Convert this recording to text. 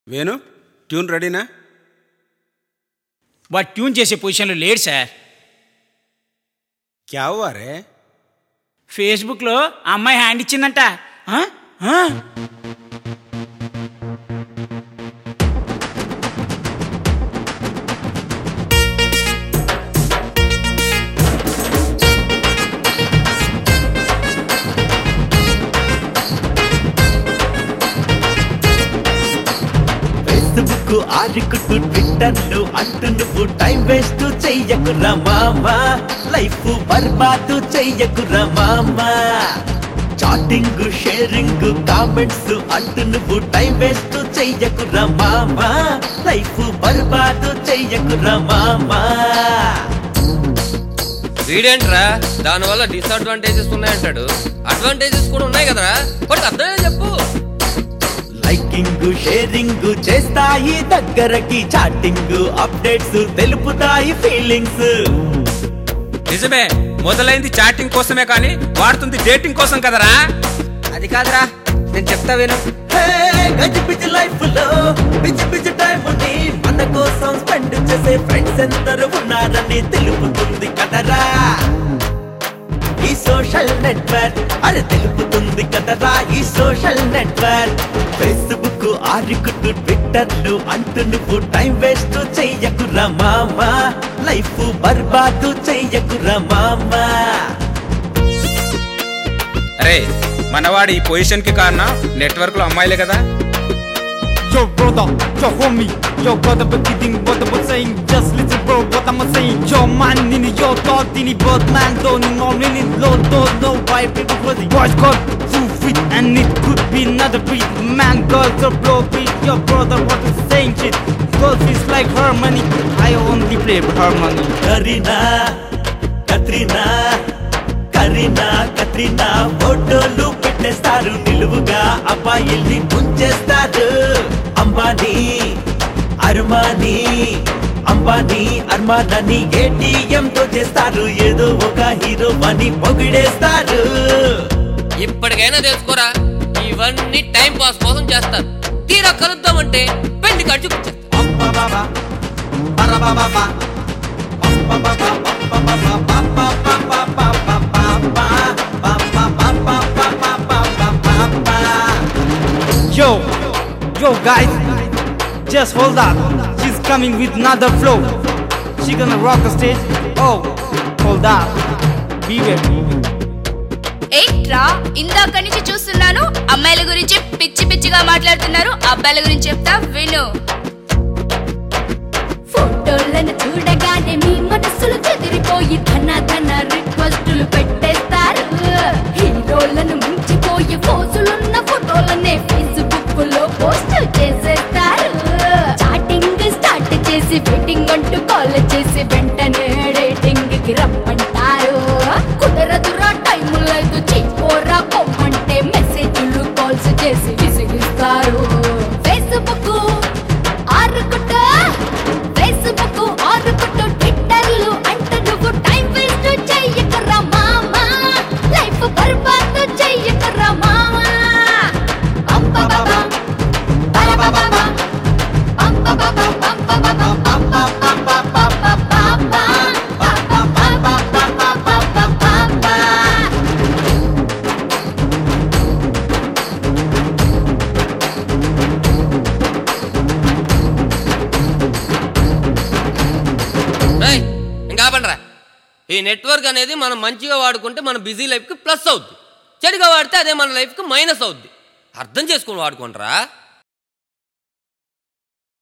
Venu tune రెడీనా వాడు tune చేసే పొజిషన్లో లేడు సార్ క్యా హువా రే ఫేస్బుక్లో ఆ అమ్మాయి హ్యాండ్ ఇచ్చిందంట ఆ? ఆ? ఫేస్బుక్ ఆరికుట్టు ట్విట్టర్లు అంటూ నువ్వు టైం వేస్ట్ చెయ్యకురా మామా లైఫ్ బర్బాదు చెయ్యకురా మామా చాటింగ్ షేరింగ్ కామెంట్స్ అంటూ నువ్వు టైం వేస్ట్ చెయ్యకురా మామా లైఫ్ బర్బాదు చెయ్యకురా మామా వీడేంట్రా దానివల్ల డిసడ్వాంటేజెస్ ఉన్నాయంటాడు అడ్వాంటేజెస్ కూడా ఉన్నాయి కదరా బట్ అర్థమే చెప్పు లైకింగ్ షేరింగ్ చేస్తాయి దగ్గరకి చాటింగ్ అప్డేట్స్ తెలుపుతాయి ఫీలింగ్స్ నిజమే మొదలైంది చాటింగ్ కోసమే కానీ వాడుతుంది డేటింగ్ కోసం కదరా అది కాదురా నేను చెప్తా విను హే, గజి బిజి లైఫ్ లో బిజి బిజి టైం ని మన కోసం స్పెండ్ చేసే ఫ్రెండ్స్ ఎందరు ఉన్నారని తెలుపుతుంది కదరా ఈ సోషల్ నెట్వర్క్ అరే తెలుపుతుంది కదరా ఈ సోషల్ నెట్వర్క్ ఫేస్బుక్ ఆరికుట్టు ట్విట్టర్లు అంటూ నువ్వు టైం వేస్ట్ చెయ్యకురా మామా లైఫ్ బర్బాదు చెయ్యకురా మామా అరే మనవాడి ఈ పొజిషన్ కి కారణం నెట్వర్క్ లో అమ్మాయిలే కదా Yo brother, yo homie, yo brother but kidding what I'm saying Just listen bro what I'm saying Yo man in your thought in both man don't know really low don't know why people crazy Boys got two feet and it could be another breed Man girls are blow beat Yo brother what is saying shit Girls is like harmony I only play harmony Kareena Katrina Kareena Katrina ఫోటోలు పెట్టేస్తారు నిలువుగా అబ్బాయిల్ని ముంచేస్తారు Ambani Armani Ambani అర్మానని ATM తో చేస్తారు ఏదో ఒక హీరో అని పొగిడేస్తారు ఇప్పటికైనా తెలుసుకోరా ఇవన్నీ టైం పాస్ కోసం చేస్తారు తీరా కలుద్దామంటే పెళ్లి ఖర్చు అంబాబాబా, బరబాబాబా, Yo, yo guys, just hold up. She's coming with another flow. She gonna rock the stage. Oh, hold up. Beware. ఏంట్రా ఇందాక నుంచి చూస్తున్నాను అమ్మాయిల గురించి పిచ్చి పిచ్చిగా మాట్లాడుతున్నారు అబ్బాయిల గురించి చెప్తా విను ఫోటోలను చూడగానే మీ మనసులు చెదిరిపోయి ధన ధన రిక్వెస్టులు పెట్టేస్తారు హీరోలను మించిపోయి ఫోజులున్న ఫోటోలనే ఫేస్బుక్ లో పోస్ట్ చేసేస్తారు చాటింగ్ స్టార్ట్ చేసి వెడ్డింగ్ అంటూ కాల్ చేసి వెంటనే డేటింగ్ కి రమ్మంటారు కుదరదురా టైం లేదు చెయ్యిపోరా పొమ్మంటే మెసేజ్లు కాల్స్ చేసి విసిగిస్తారు ఫేస్బుక్ ఆరుకుట ఫేస్బుక్ ఆరుకుట ట్విట్టర్లు అంటే నువ్వు టైం వేస్ట్ చెయ్యకరా మామా లైఫ్ బర్బాద్ చెయ్యకరా మామా అంబబాబా బరబాబా అంబబాబా అంబబాబా రేయ్, ఇంకా ఆపండిరా ఈ నెట్వర్క్ అనేది మనం మంచిగా వాడుకుంటే మన బిజీ లైఫ్కి ప్లస్ అవుద్ది చెడుగా వాడితే అదే మన లైఫ్కి మైనస్ అవుద్ది అర్థం చేసుకుని వాడుకుంటారా